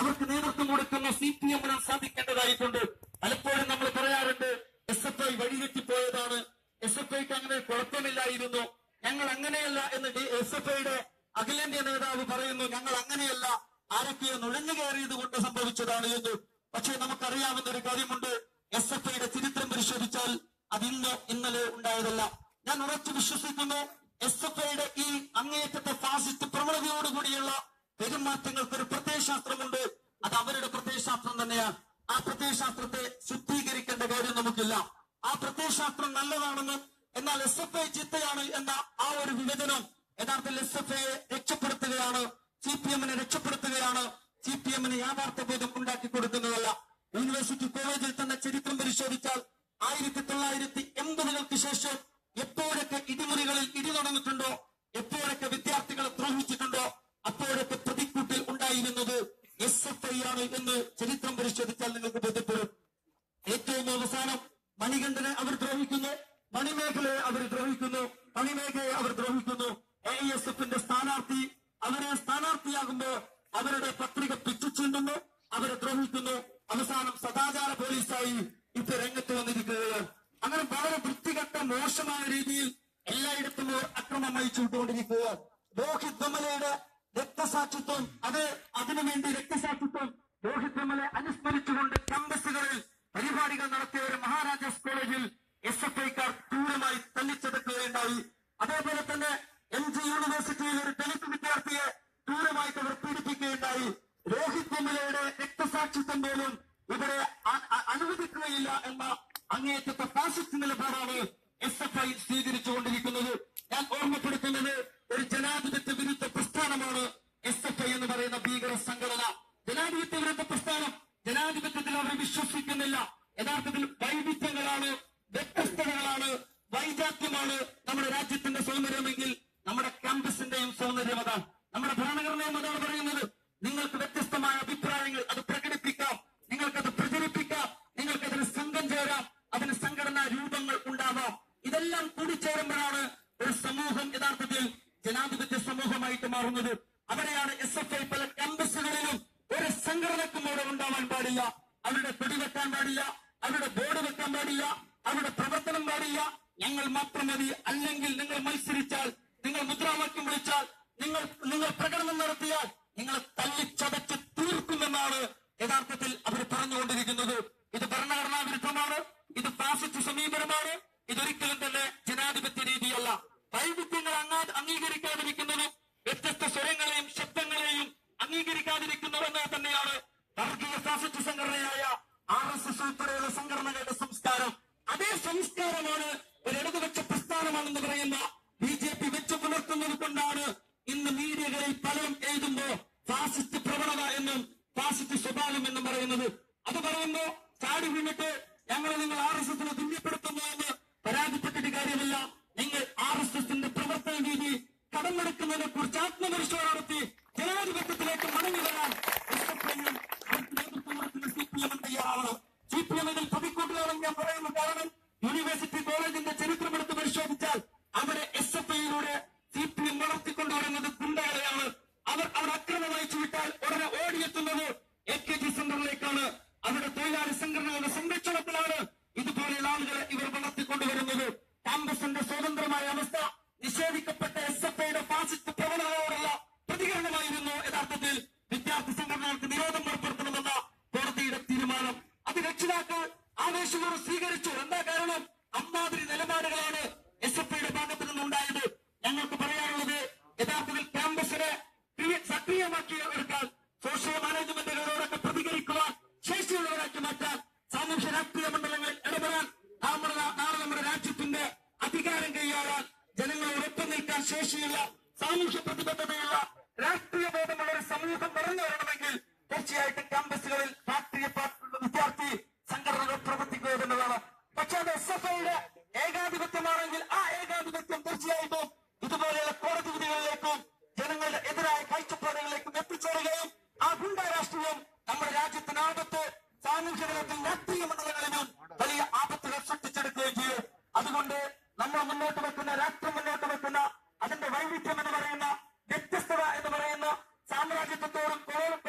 അവർക്ക് നേതൃത്വം കൊടുക്കുന്ന സി പി എമ്മിനും സാധിക്കേണ്ടതായിട്ടുണ്ട് പലപ്പോഴും നമ്മൾ പറയാറുണ്ട് എസ് എഫ് ഐ വഴിതെറ്റിപ്പോയതാണ് എസ് എഫ് ഐക്ക് അങ്ങനെ കുഴപ്പമില്ലായിരുന്നു ഞങ്ങൾ അങ്ങനെയല്ല എന്ന് എസ് എഫ് ഐയുടെ അഖിലേന്ത്യാ നേതാവ് പറയുന്നു ഞങ്ങൾ അങ്ങനെയല്ല ആരൊക്കെയോ നുഴഞ്ഞു കയറിയത് കൊണ്ട് സംഭവിച്ചതാണ് എന്ന് പക്ഷേ നമുക്കറിയാവുന്ന ഒരു കാര്യമുണ്ട് എസ് എഫ് ഐയുടെ ചരിത്രം പരിശോധിച്ചാൽ അത് ഇന്ന് ഇന്നലെ ഉണ്ടായതല്ല ഞാൻ ഉറച്ചു വിശ്വസിക്കുന്നു എസ് എഫ് ഐയുടെ ഈ അങ്ങേയറ്റത്തെ ഫാസിസ്റ്റ് പ്രവണതയോടുകൂടിയുള്ള പെരുമാറ്റങ്ങൾക്ക് ഒരു പ്രത്യയശാസ്ത്രമുണ്ട് അത് അവരുടെ പ്രത്യയശാസ്ത്രം തന്നെയാണ് ആ പ്രത്യയശാസ്ത്രത്തെ ശുദ്ധീകരിക്കേണ്ട കാര്യം നമുക്കില്ല ആ പ്രത്യയശാസ്ത്രം നല്ലതാണെന്നും എന്നാൽ എസ് എഫ് ഐ ചിത്തയാണ് എന്ന ആ ഒരു വിഭജനം യഥാർത്ഥത്തിൽ എസ് എഫ് ഐയെ രക്ഷപ്പെടുത്തുകയാണ് സി പി എമ്മിനെ രക്ഷപ്പെടുത്തുകയാണ് സി പി എമ്മിന് യാഥാർത്ഥ്യബോധം ഉണ്ടാക്കി കൊടുക്കുന്നതല്ല യൂണിവേഴ്സിറ്റി കോളേജിൽ തന്നെ ചരിത്രം പരിശോധിച്ചാൽ ആയിരത്തി തൊള്ളായിരത്തി എൺപതുകൾക്ക് ശേഷം എപ്പോഴൊക്കെ ഇടിമുറികളിൽ ഇടി നടന്നിട്ടുണ്ടോ എപ്പോഴൊക്കെ വിദ്യാർത്ഥികളെ ദ്രോഹിച്ചിട്ടുണ്ടോ അപ്പോഴൊക്കെ പ്രതിക്കൂട്ടിൽ ഉണ്ടായിരുന്നത് എസ് എഫ് ഐ ആണ് എന്ന് ചരിത്രം പരിശോധിച്ചാൽ നിങ്ങൾക്ക് ബോധ്യപ്പെടും ഏറ്റവും അവസാനം മണികണ്ഠനെ അവർ ദ്രോഹിക്കുന്നു മണിമേഖലയെ അവർ ദ്രോഹിക്കുന്നു മണിമേഖലയെ അവർ ദ്രോഹിക്കുന്നു എ എസ് എഫിന്റെ സ്ഥാനാർത്ഥി അവരെ സ്ഥാനാർത്ഥിയാകുമ്പോ അവരുടെ പത്രിക പിച്ചുചീണ്ടുന്നു അവരെ ദ്രോഹിക്കുന്നു അവസാനം സദാചാര പോലീസായി ഇപ്പൊ രംഗത്ത് വന്നിരിക്കുകയാണ് അങ്ങനെ വളരെ വൃത്തികെട്ട മോശമായ രീതിയിൽ എല്ലായിടത്തും അവർ അക്രമം വഹിച്ചുകൊണ്ടിരിക്കുകയാണ് രോഹിത് വെമലയുടെ രക്തസാക്ഷിത്വം അത് അതിനുവേണ്ടി രക്തസാക്ഷിത്വം രോഹിത് വെമലെ അനുസ്മരിച്ചുകൊണ്ട് ക്യാമ്പസുകളിൽ പരിപാടികൾ നടത്തിയ ഒരു മഹാരാജാസ് കോളേജിൽ എസ് എഫ് ഐക്കാർ ക്രൂരമായി തല്ലിച്ചതക്കുകയുണ്ടായി അതേപോലെ തന്നെ എം ജി യൂണിവേഴ്സിറ്റിയിൽ ഒരു ദളിത് വിദ്യാർത്ഥിയെ ക്രൂരമായിട്ട് അവർ പീഡിപ്പിക്കുകയുണ്ടായി രോഹിത് വെമലയുടെ രക്തസാക്ഷിത്വം പോലും ഇവിടെ അ- അ- അനുവദിക്കുകയില്ല എന്ന അങ്ങേയറ്റത്തെ ഫാസിസ്റ്റ് നിലപാടാണ് എസ് എഫ് ഐ സ്വീകരിച്ചുകൊണ്ടിരിക്കുന്നത് ഞാൻ ഓർമ്മപ്പെടുത്തുന്നത് ഒരു ജനാധിപത്യ വിരുദ്ധ പ്രസ്ഥാനമാണ് എസ് എഫ് ഐ എന്ന് പറയുന്ന ഭീകര സംഘടന ജനാധിപത്യ വിരുദ്ധ പ്രസ്ഥാനം ജനാധിപത്യത്തിൽ അവർ വിശ്വസിക്കുന്നില്ല യഥാർത്ഥത്തിൽ വൈവിധ്യങ്ങളാണ് വ്യത്യസ്തതകളാണ് വൈജാത്യമാണ് നമ്മുടെ രാജ്യത്തിന്റെ സൗന്ദര്യമെങ്കിൽ നമ്മുടെ ക്യാമ്പസിന്റെയും സൗന്ദര്യം അതാണ് നമ്മുടെ ഭരണഘടനയും അതാണ് പറയുന്നത് നിങ്ങൾക്ക് വ്യത്യസ്തമായ അഭിപ്രായങ്ങൾ അത് പ്രകടിപ്പിക്കാം നിങ്ങൾക്കത് പ്രചരിപ്പിക്കാം നിങ്ങൾക്കതിന് സംഘം ചേരാം അതിന് സംഘടനാ രൂപങ്ങൾ ഉണ്ടാവാം ഇതെല്ലാം കൂടിച്ചേരുമ്പോഴാണ് ഒരു സമൂഹം യഥാർത്ഥത്തിൽ ജനാധിപത്യ സമൂഹമായിട്ട് മാറുന്നത് അവിടെയാണ് എസ് എഫ് ഐ പല ക്യാമ്പസുകളിലും ഒരു സംഘടനക്കും അവിടെ ഉണ്ടാവാൻ പാടില്ല അവരുടെ കൊടി വെക്കാൻ പാടില്ല അവരുടെ ബോർഡ് വെക്കാൻ പാടില്ല അവരുടെ പ്രവർത്തനം പാടില്ല ഞങ്ങൾ മാത്രം മതി അല്ലെങ്കിൽ നിങ്ങൾ മത്സരിച്ചാൽ നിങ്ങൾ മുദ്രാവാക്യം വിളിച്ചാൽ നിങ്ങൾ നിങ്ങൾ പ്രകടനം നടത്തിയാൽ നിങ്ങളെ തല്ലിച്ചതച്ച് തീർക്കുമെന്നാണ് യഥാർത്ഥത്തിൽ അവർ പറഞ്ഞുകൊണ്ടിരിക്കുന്നത് ഇത് ഭരണഘടനാ വിരുദ്ധമാണ് ഇത് ഫാസിസ്റ്റ് സമീപനമാണ് ഇതൊരിക്കലും തന്നെ ജനാധിപത്യ രീതിയല്ല വൈവിധ്യങ്ങൾ അങ്ങാ അംഗീകരിക്കാതിരിക്കുന്നതും വ്യത്യസ്ത സ്വരങ്ങളെയും ശബ്ദങ്ങളെയും അംഗീകരിക്കാതിരിക്കുന്നുവെന്ന് തന്നെയാണ് വർഗീയ ഫാസിസ്റ്റ് സംഘടനയായ ആർ എസ് എസ് ഉൾപ്പെടെയുള്ള സംഘടനകളുടെ സംസ്കാരം അതേ സംസ്കാരമാണ് ഒരു ഇടതുപക്ഷ പ്രസ്ഥാനമാണെന്ന് പറയുന്ന ബി ജെ പി വെച്ചു പുലർത്തുന്നത് കൊണ്ടാണ് ഇന്ന് മീഡിയകളിൽ പലരും എഴുതുമ്പോ ഫാസിസ്റ്റ് പ്രവണത എന്നും ഫാസിസ്റ്റ് സ്വഭാവം എന്നും പറയുന്നത് അത് പറയുമ്പോ ചാടി വീണിട്ട് ഞങ്ങൾ നിങ്ങൾ ആർ എസ് എസിനെ തുല്യപ്പെടുത്തുന്നു എന്ന് പരാതിപ്പെട്ടിട്ട് കാര്യമില്ല നിങ്ങൾ ആർ എസ് എസിന്റെ പ്രവർത്തന രീതി കടമെടുക്കുന്നതിനെ കുറിച്ച് ആത്മപരിശോധന നടത്തി ജനാധിപത്യത്തിലേക്ക് മടങ്ങി വരാൻ എസ്എഫ്ഐയും മറ്റ് നേതൃത്വം കൊടുക്കുന്ന സി പി എമ്മും തയ്യാറാവണം സി പി എം ഇതിൽ പ്രതിക്കൂട്ടിലാണെന്ന് ഞാൻ പറയുന്ന കാരണം യൂണിവേഴ്സിറ്റി കോളേജിന്റെ ചരിത്രമെടുത്ത് പരിശോധിച്ചാൽ അവിടെ എസ് എഫ് ഐയിലൂടെ സി പി എം വളർത്തിക്കൊണ്ടുവരുന്നത് ഗുണ്ടകളെയാണ് അവർ അവിടെ അക്രമമായി ചുവിട്ടാൽ ഉടനെ ഓടിയെത്തുന്നത് എ കെ ജി സെന്ററിലേക്കാണ് അവിടെ തൊഴിലാളി സംഘടനകളുടെ സംരക്ഷണത്തിലാണ് ഇതുപോലെയുള്ള ആളുകളെ ഇവർ വളർത്തിക്കൊണ്ടുവരുന്നത് ക്യാമ്പസിന്റെ സ്വതന്ത്രമായ അവസ്ഥ നിഷേധിക്കപ്പെട്ട എസ് എഫ് ഐയുടെ ഫാസിസ്റ്റ് പ്രവണതയോടുള്ള പ്രതികരണമായിരുന്നു യഥാർത്ഥത്തിൽ വിദ്യാർത്ഥി സംഘടനകൾക്ക് നിരോധനം ഏർപ്പെടുത്തണമെന്ന കോടതിയുടെ തീരുമാനം അത് രക്ഷിതാക്കൾ ആവേശപൂർവ്വം സ്വീകരിച്ചു എന്താ കാരണം അമ്മാതിരി നിലപാടുകളാണ് എസ് എഫ് ഐയുടെ ഭാഗത്തു നിന്നുണ്ടായത് ഞങ്ങൾക്ക് പറയാനുള്ളത് യഥാർത്ഥത്തിൽ ക്യാമ്പസിനെ ക്രിയ- സക്രിയമാക്കി എടുക്കാൻ സോഷ്യൽ മാനേജ്മെന്റുകളോടൊക്കെ പ്രതികരിക്കുവാൻ ശേഷിയുള്ളവരാക്കി മാറ്റാൻ സാമൂഹ്യ രാഷ്ട്രീയ മണ്ഡലങ്ങളിൽ ഇടപെടാൻ നമ്മുടെ നാ- നാളെ നമ്മുടെ രാജ്യത്തിന്റെ അധികാരം കൈയാളാൻ ജനങ്ങളോടൊപ്പം നിൽക്കാൻ ശേഷിയുള്ള സാമൂഹ്യ പ്രതിബദ്ധതയുള്ള രാഷ്ട്രീയ ബോധമുള്ള ഒരു സമൂഹം വളർന്നു വരണമെങ്കിൽ തീർച്ചയായിട്ടും ക്യാമ്പസുകളിൽ രാഷ്ട്രീയ പാർട്ടികളുടെ വിദ്യാർത്ഥി സംഘടനകൾ പ്രവർത്തിക്കുക എന്നുള്ളതാണ് പക്ഷെ അത് എസ് എഫ് ഐയുടെ ഏകാധിപത്യമാണെങ്കിൽ ആ ഏകാധിപത്യം തീർച്ചയായിട്ടും ഇതുപോലെയുള്ള കോടതി വിധികളിലേക്കും ജനങ്ങളുടെ എതിരായ കാഴ്ചപ്പാടുകളിലേക്കും എത്തിച്ചേരുകയും ആ ഗുണ്ട രാഷ്ട്രീയം നമ്മുടെ രാജ്യത്തിന് ആപത്ത് സാമൂഹ്യ തലത്തിൽ രാഷ്ട്രീയ മണ്ഡലങ്ങളിലും വലിയ ആപത്തുകൾ സൃഷ്ടിച്ചെടുക്കുകയും ചെയ്യും അതുകൊണ്ട് നമ്മൾ മുന്നോട്ട് വെക്കുന്ന രാഷ്ട്രം മുന്നോട്ട് വെക്കുന്ന അതിന്റെ വൈവിധ്യം എന്ന് പറയുന്ന വ്യത്യസ്തത എന്ന് പറയുന്ന സാമ്രാജ്യത്വത്തോടും കൊളോ- കൊളോണിയൽ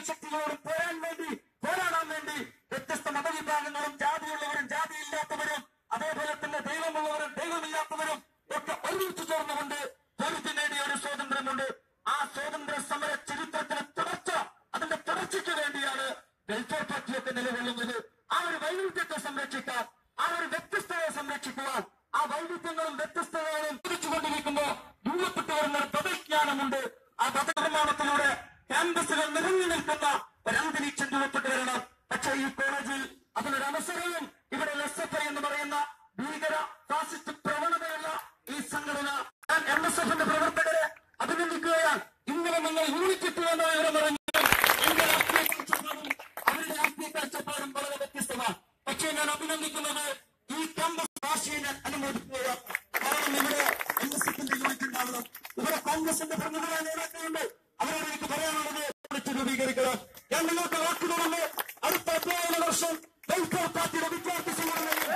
ശക്തികളോടും പോരാൻ വേണ്ടി പോരാടാൻ വേണ്ടി വ്യത്യസ്ത മതവിഭാഗങ്ങളും ജാതിയുള്ളവരും ജാതിയില്ലാത്തവരും അതേപോലെ തന്നെ ദൈവമുള്ളവരും ദൈവമില്ലാത്തവരും ഒക്കെ ഒരുമിച്ച് ചേർന്നുകൊണ്ട് പൊരുത്തി നേടിയ ഒരു സ്വാതന്ത്ര്യമുണ്ട് ആ സ്വാതന്ത്ര്യ സമര ചരിത്രത്തിന് തുടർച്ച അതിന്റെ തുടർച്ചയ്ക്ക് വേണ്ടിയാണ് വെൽഫെയർ പാർട്ടിയൊക്കെ നിലകൊള്ളുന്നത് ആ ഒരു വൈവിധ്യത്തെ സംരക്ഷിക്കാൻ ആ ഒരു വ്യത്യസ്തതയെ സംരക്ഷിക്കുവാൻ ആ വൈവിധ്യങ്ങളും വ്യത്യസ്തതകളും തിരിച്ചുകൊണ്ടിരിക്കുമ്പോൾ രൂപപ്പെട്ടു വരുന്ന ഒരു പദജ്ഞാനമുണ്ട് ആ പദനിർമ്മാണത്തിലൂടെ ക്യാമ്പസുകൾ നിറഞ്ഞു നിൽക്കുന്ന ഒരു അന്തരീക്ഷം രൂപപ്പെട്ടു വരണം പക്ഷേ ഈ കോളേജിൽ അതിനൊരു അവസരവും ഇവിടെ എസ് എഫ് ഐ എന്ന് പറയുന്ന ഭീകര ഫാസിസ്റ്റ് പ്രവണതയുള്ള ഈ സംഘടന ഞാൻ എം എസ് എഫിന്റെ പ്രവർത്തകരെ അഭിനന്ദിക്കുകയാണ് ഇന്നലെ നിങ്ങൾ യൂണിറ്റ് എന്ന വിവരം അറിഞ്ഞു എന്റെ രാഷ്ട്രീയ കാഴ്ചപ്പാടും അവരുടെ രാഷ്ട്രീയ കാഴ്ചപ്പാടും വളരെ വ്യത്യസ്തമാണ് പക്ഷേ ഞാൻ അഭിനന്ദിക്കുന്നത് ഈ ക്യാമ്പസ് ഭാഷയെ ഞാൻ അനുമോദിക്കുകയാണ് കാരണം ഇവിടെ എൻ എസ് എഫിന്റെ യൂണിറ്റ് ഉണ്ടാവണം ഇവിടെ കോൺഗ്രസിന്റെ പ്രമുഖരായ നേതാക്കളുണ്ട് അവരോട് എനിക്ക് പറയാനുള്ളത് യൂണിറ്റ് രൂപീകരിക്കണം ഞാൻ നിങ്ങൾക്ക് വാക്ക് തുറന്ന് അടുത്ത അധ്യായന വർഷം വെൽഫെയർ പാർട്ടിയുടെ വിദ്യാർത്ഥി സംഘടനയിൽ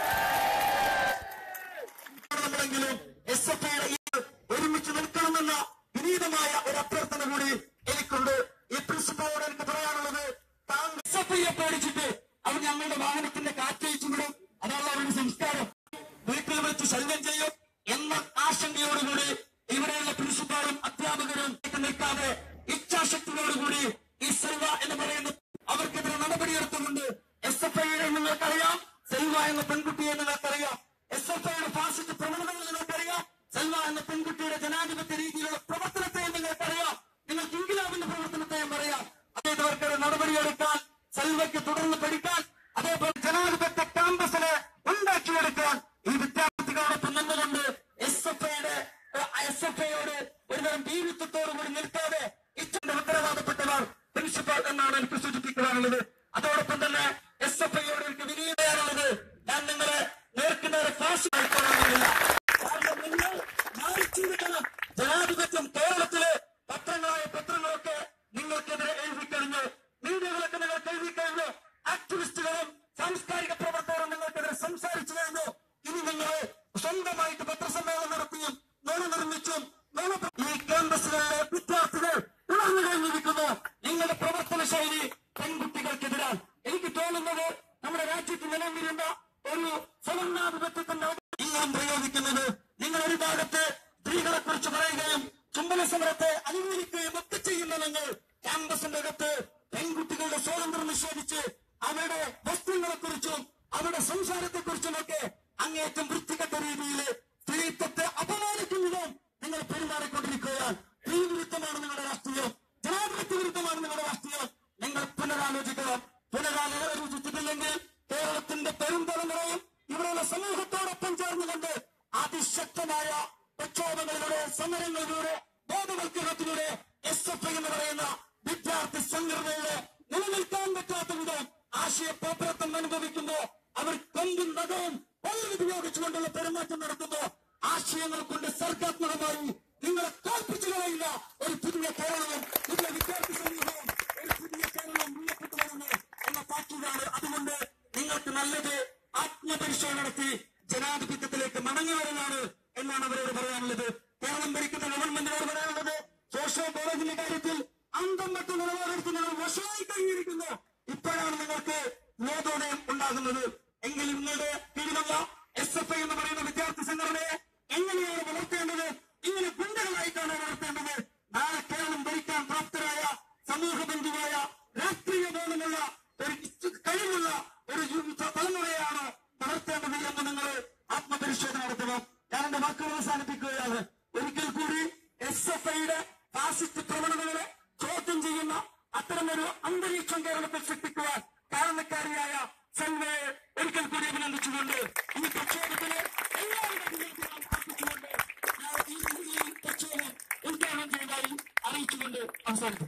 നമ്മളെങ്കിലും എസ് എഫ് ഐയുടെ ഈ ഒരുമിച്ച് നിൽക്കണമെന്ന വിനീതമായ ഒരു അഭ്യർത്ഥന കൂടി എനിക്കുണ്ട് ഈ പ്രിൻസിപ്പളോട് എനിക്ക് പറയാനുള്ളത് താങ്കൾ എസ് എഫ് ഐയെ പേടിച്ചിട്ട് അവർ ഞങ്ങളുടെ വാഹനത്തിന്റെ കാറ്റയച്ചു വിടും അതാണ് അവരുടെ സംസ്കാരം വീട്ടിൽ വെച്ച് ശല്യം ചെയ്യും എന്ന ആശങ്കയോടുകൂടി ഇവിടെയുള്ള പ്രിൻസിപ്പാളും അധ്യാപകരും നിൽക്കാതെ ഇച്ഛാശക്തിയോടുകൂടി ഈ സെൽവ എന്ന് പറയുന്ന അവർക്കെതിരെ നടപടിയെടുത്തുകൊണ്ട് എസ് എഫ് ഐയെ നിങ്ങൾക്കറിയാം സെൽവ എന്ന പെൺകുട്ടിയെ നിങ്ങൾക്കറിയാം എസ് എഫ് ഐയുടെ ഫാസിസ്റ്റ് പ്രവണതകൾ നിങ്ങൾക്കറിയാം സെൽവ എന്ന പെൺകുട്ടിയുടെ ജനാധിപത്യ രീതിയിലുള്ള പ്രവർത്തനത്തെയും നിങ്ങൾക്കറിയാം നിങ്ങൾക്ക് ഇംഗ്ലാബിന്റെ പ്രവർത്തനത്തെയും അറിയാം അതേവർക്കൊരു നടപടിയെടുക്കാൻ സെൽവയ്ക്ക് തുടർന്ന് പഠിക്കാൻ അതേപോലെ ജനാധിപത്യ ക്യാമ്പസിനെ ഉണ്ടാക്കിയെടുക്കാൻ ഈ വിദ്യാർത്ഥികളോടൊപ്പം നിന്നുകൊണ്ട് എസ് എഫ് ഐയുടെ എസ് എഫ് ഐയോട് ഒരുതരം ഭീരുത്വത്തോടുകൂടി നിൽക്കാതെ ഇച്ഛന്റെ ഉത്തരവാദപ്പെട്ടവർ പ്രിൻസിപ്പാൾ എന്നാണ് എനിക്ക് സൂചിപ്പിക്കുവാനുള്ളത് അതോടൊപ്പം തന്നെ എസ് എഫ് ഐയോട് എനിക്ക് വിനീതയാണുള്ളത് ഞാൻ നിങ്ങളെ നേർക്ക് നേരെ ക്ലാസ് നടത്താനാകുന്നില്ല കാരണം നിങ്ങൾ മാറിച്ചിരിക്കണം ജനാധിപത്യം കേരളത്തിലെ പത്രങ്ങളായ പത്രങ്ങളൊക്കെ നിങ്ങൾക്കെതിരെ എഴുതി കഴിഞ്ഞു മീഡിയകളൊക്കെ നിങ്ങൾക്ക് എഴുതി കഴിഞ്ഞു ആക്ടിവിസ്റ്റുകളും സാംസ്കാരിക പ്രവർത്തകരും നിങ്ങൾക്കെതിരെ സംസാരിച്ചു കഴിഞ്ഞു ഇനി നിങ്ങൾ സ്വന്തമായിട്ട് പത്രസമ്മേളനം നടത്തിയും നുണ നിർമ്മിച്ചും നുണ പ്ര- ഈ ക്യാമ്പസുകളിലെ വിദ്യാർത്ഥികൾ ഉണർന്നു കഴിഞ്ഞിരിക്കുന്നു നിങ്ങളുടെ പ്രവർത്തന ശൈലി പെൺകുട്ടികൾക്കെതിരാണ് എനിക്ക് തോന്നുന്നത് നമ്മുടെ രാജ്യത്ത് നിലവിലിരുന്ന ഒരു സ്വലംനാധിപത്യത്തിന്റെ നിങ്ങളും പ്രയോഗിക്കുന്നത് നിങ്ങൾ ഒരു ഭാഗത്ത് സ്ത്രീകളെ കുറിച്ച് പറയുകയും ചുംബന സമരത്തെ അനുകൂലിക്കുകയും ഒക്കെ ചെയ്യുന്ന നിങ്ങൾ ക്യാമ്പസിന്റെ അകത്ത് പെൺകുട്ടികളുടെ സ്വാതന്ത്ര്യം നിഷേധിച്ച് അവരുടെ വസ്ത്രങ്ങളെ കുറിച്ചും അവരുടെ സംസാരത്തെ കുറിച്ചുമൊക്കെ അങ്ങേറ്റം വൃത്തികെട്ട രീതിയിൽ സ്ത്രീത്വത്തെ അപമാനിക്കുന്നതും നിങ്ങൾ പെരുമാറിക്കൊണ്ടിരിക്കുകയാണ് സ്ത്രീ വിരുദ്ധമാണ് നിങ്ങളുടെ രാഷ്ട്രീയം ജനാധിപത്യ വിരുദ്ധമാണ് നിങ്ങളുടെ രാഷ്ട്രീയം നിങ്ങൾ പുനരാലോചിക്കണം പുനരാലോചിച്ചിട്ടില്ലെങ്കിൽ കേരളത്തിന്റെ പെരുന്തലമുറയും ഇവിടെയുള്ള സമൂഹത്തോടൊപ്പം ചേർന്നുകൊണ്ട് അതിശക്തമായ പ്രക്ഷോഭങ്ങളിലൂടെ സമരങ്ങളിലൂടെ ബോധവൽക്കരണത്തിലൂടെ എസ് എഫ് ഐ എന്ന് പറയുന്ന വിദ്യാർത്ഥി സംഘടനയുടെ നിലനിൽക്കാൻ പറ്റാത്ത വിധം ആശയ പേപ്പറത്തം അനുഭവിക്കുമ്പോ അവർ കൊമ്പും നഖവും പല്ലും ഉപയോഗിച്ചുകൊണ്ടുള്ള പെരുമാറ്റം നടത്തുമ്പോ ആശയങ്ങൾ കൊണ്ട് സർഗാത്മകമായി നിങ്ങളെ തോൽപ്പിച്ചു കളയില്ല ഒരു പുതിയ കേരളവും പുതിയ വിദ്യാർത്ഥി സമൂഹവും ഒരു പുതിയ കേരളവും മുന്നോട്ട് വരുന്നു എന്ന താക്കീതാണ് അതുകൊണ്ട് നിങ്ങൾക്ക് നല്ലത് ആത്മപരിശോധന നടത്തി ജനാധിപത്യത്തിലേക്ക് മടങ്ങി വരുന്നതാണ് എന്നാണ് അവരോട് പറയാനുള്ളത് കേരളം ഭരിക്കുന്ന ഗവൺമെന്റിനോട് പറയാനുള്ളത് സോഷ്യോ കോളേജിന്റെ കാര്യത്തിൽ അന്തം മറ്റു നിലപാടെടുക്കുന്നത് വശമായി കഴിഞ്ഞിരിക്കുന്നു ഇപ്പോഴാണ് നിങ്ങൾക്ക് നേതോദയം ഉണ്ടാകുന്നത് എങ്കിൽ നിങ്ങളുടെ കീഴിലുള്ള എസ് എഫ് ഐ എന്ന് പറയുന്ന വിദ്യാർത്ഥി സംഘടനയെ എങ്ങനെയാണ് വളർത്തേണ്ടത് ഇങ്ങനെ ഗുണ്ടകളായിട്ടാണ് വളർത്തേണ്ടത് നാളെ കേരളം ഭരിക്കാൻ പ്രാപ്തരായ സമൂഹ ബന്ധുവായ രാഷ്ട്രീയ ബോധമുള്ള ഒരു കഴിവുള്ള ഒരു യുവ തലമുറയാണ് വളർത്തേണ്ടത് എന്ന് നിങ്ങൾ ആത്മപരിശോധന നടത്തണം ഞാൻ എന്റെ വാക്കുകൾ അവസാനിപ്പിക്കുകയാണ് ഒരിക്കൽ കൂടി എസ് എഫ് ഐയുടെ ഫാസിസ്റ്റ് പ്രവണതകളെ ചോദ്യം ചെയ്യുന്ന അത്തരമൊരു അന്തരീക്ഷം കേരളത്തിൽ സൃഷ്ടിക്കുവാൻ കാരണക്കാരിയായ സെൽവയെ ഒരിക്കൽ കൂടി അഭിനന്ദിച്ചുകൊണ്ട് ഈ പ്രക്ഷോഭത്തിന് എല്ലാവരുടെ പിന്തുണ അർപ്പിച്ചുകൊണ്ട് ഞാൻ ഈ ഈ പ്രക്ഷോഭം ഉദ്ഘാടനം ചെയ്തതായി അറിയിച്ചുകൊണ്ട് അവസാനിക്കും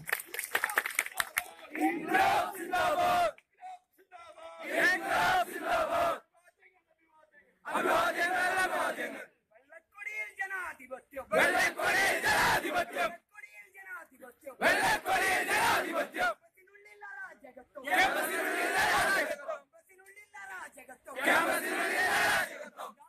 വെള്ളക്കൊടിയിൽ ജനാധിപത്യം വെള്ളക്കൊടിയിൽ ജനാധിപത്യം വെള്ളക്കൊടിയിൽ ജനാധിപത്യം വെള്ളക്കൊടിയിൽ ജനാധിപത്യം ക്യാമ്പസിനുള്ളിൽ അരാജകത്വം ക്യാമ്പസിനുള്ളിൽ അരാജകത്വം ക്യാമ്പസിനുള്ളിൽ അരാജകത്വം ക്യാമ്പസിനുള്ളിൽ അരാജകത്വം